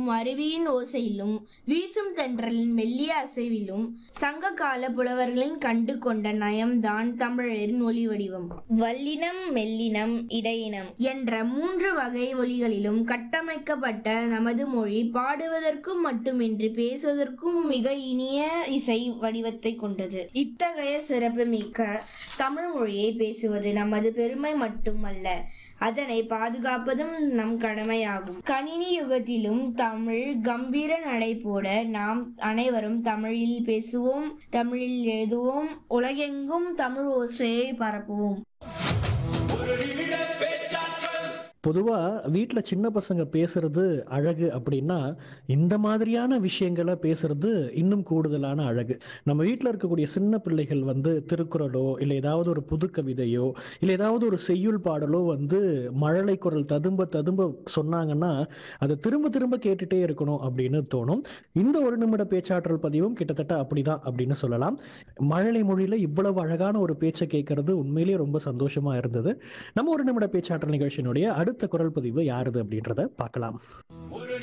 ஒலிக்கும் அருவியின் ஓசையிலும் வீசும் தென்றலின் மெல்லிய அசைவிலும் சங்க கால புலவர்களின் கண்டு கொண்ட நயம்தான் தமிழரின் ஒலி வடிவம் வல்லினம் மெல்லினம் இடையினம் என்ற மூன்று வகை ஒலிகளிலும் கட்டமைக்கப்பட்ட நமது மொழி பாடுவதற்கும் மட்டுமின்றி பேசுவதற்கும் மிக இனிய இசை வடிவத்தை கொண்டது இத்தகைய சிறப்புமிக்க தமிழ் மொழியை பேசுவது நமது பெருமை மட்டுமல்ல அதனை பாதுகாப்பதும் நம் கடமையாகும் கணினி யுகத்திலும் தமிழ் கம்பீர நடை போட நாம் அனைவரும் தமிழில் பேசுவோம் தமிழில் எழுதுவோம் உலகெங்கும் தமிழ் ஓசையை பரப்புவோம் பொதுவாக வீட்டில் சின்ன பசங்க பேசுறது அழகு அப்படின்னா இந்த மாதிரியான விஷயங்களை பேசுறது இன்னும் கூடுதலான அழகு நம்ம வீட்டில் இருக்கக்கூடிய சின்ன பிள்ளைகள் வந்து திருக்குறளோ இல்லை ஏதாவது ஒரு புது கவிதையோ இல்லை ஏதாவது ஒரு செய்யுள் பாடலோ வந்து மழலை குரல் ததும்ப ததும்ப சொன்னாங்கன்னா அதை திரும்ப திரும்ப கேட்டுட்டே இருக்கணும் அப்படின்னு தோணும் இந்த ஒரு நிமிட பேச்சாற்றல் பதிவும் கிட்டத்தட்ட அப்படிதான் அப்படின்னு சொல்லலாம் மழலை மொழியில் இவ்வளவு அழகான ஒரு பேச்சை கேட்கறது உண்மையிலேயே ரொம்ப சந்தோஷமா இருந்தது நம்ம ஒரு நிமிட பேச்சாற்றல் நிகழ்ச்சியினுடைய அடுத்த குரல் பதிவு யாருது அப்படின்றத பார்க்கலாம்